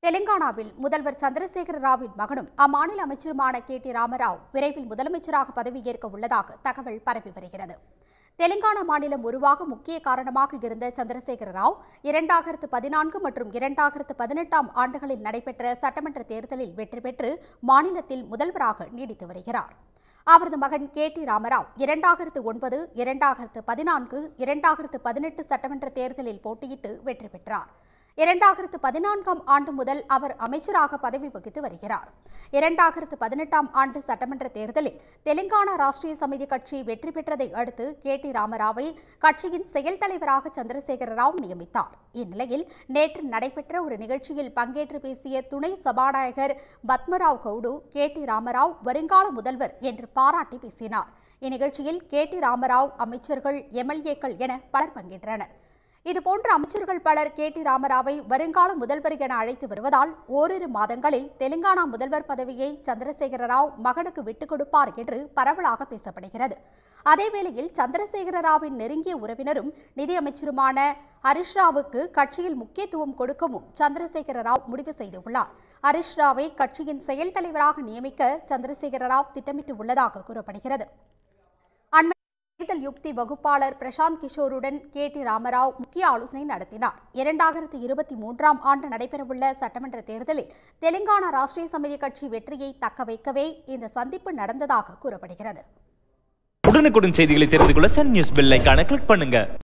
தெலுங்கானாவில் முதல்வர் சந்திரசேகர ராவின் மகனும் அம்மாநில அமைச்சருமான கே டி ராமராவ் விரைவில் முதலமைச்சராக பதவியேற்க உள்ளதாக தகவல் பரவி வருகிறது தெலுங்கானா மாநிலம் உருவாக முக்கிய காரணமாக இருந்த சந்திரசேகர ராவ் இரண்டாயிரத்து பதினான்கு மற்றும் இரண்டாயிரத்து பதினெட்டாம் ஆண்டுகளில் நடைபெற்ற சட்டமன்ற தேர்தலில் வெற்றி பெற்று மாநிலத்தில் முதல்வராக நீடித்து வருகிறார் அவரது மகன் கே டி ராமராவ் இரண்டாயிரத்து ஒன்பது இரண்டாயிரத்து பதினான்கு இரண்டாயிரத்து பதினெட்டு சட்டமன்ற தேர்தலில் போட்டியிட்டு வெற்றி பெற்றார் இரண்டாயிரத்து பதினான்காம் ஆண்டு முதல் அவர் அமைச்சராக பதவி வகித்து வருகிறார் இரண்டாயிரத்து பதினெட்டாம் ஆண்டு சட்டமன்ற தேர்தலில் தெலுங்கானா ராஷ்டிரிய சமிதி கட்சி வெற்றி பெற்றதை அடுத்து கே டி ராமராவை கட்சியின் செயல் தலைவராக சந்திரசேகர ராவ் நியமித்தார் இந்நிலையில் நேற்று நடைபெற்ற ஒரு நிகழ்ச்சியில் பங்கேற்று பேசிய துணை சபாநாயகர் பத்மராவ் கவுடு கே டி ராமராவ் வருங்கால முதல்வர் என்று பாராட்டி பேசினார் இந்நிகழ்ச்சியில் கே டி ராமராவ் அமைச்சர்கள் எம்எல்ஏக்கள் என பலர் பங்கேற்றனர் இதுபோன்ற அமைச்சர்கள் பலர் கே டி ராமராவை வருங்கால முதல்வர் என அழைத்து வருவதால் ஓரிரு மாதங்களில் தெலுங்கானா முதல்வர் பதவியை சந்திரசேகர ராவ் மகனுக்கு விட்டுக் கொடுப்பார் என்று பரவலாக பேசப்படுகிறது அதேவேளையில் சந்திரசேகர ராவின் நெருங்கிய உறவினரும் நிதியமைச்சருமான ஹரிஷ் ராவுக்கு கட்சியில் முக்கியத்துவம் கொடுக்கவும் சந்திரசேகர ராவ் முடிவு செய்துள்ளார் ஹரிஷ் ராவை கட்சியின் செயல் தலைவராக நியமிக்க சந்திரசேகர ராவ் திட்டமிட்டு உள்ளதாக கூறப்படுகிறது அண்மை தேர்தல் யுக்தி வகுப்பாளர் பிரசாந்த் கிஷோருடன் கே டி ராமராவ் முக்கிய ஆலோசனை நடத்தினார் இரண்டாயிரத்து இருபத்தி மூன்றாம் ஆண்டு நடைபெறவுள்ள சட்டமன்ற தேர்தலில் தெலுங்கானா ராஷ்டிரிய சமிதி கட்சி வெற்றியை தக்க வைக்கவே இந்த சந்திப்பு நடந்ததாக கூறப்படுகிறது உடனுக்குடன் செய்திகளை தெரிந்து கொள்ள சன் நியூஸ் பெல் ஐகானை கிளிக் பண்ணுங்க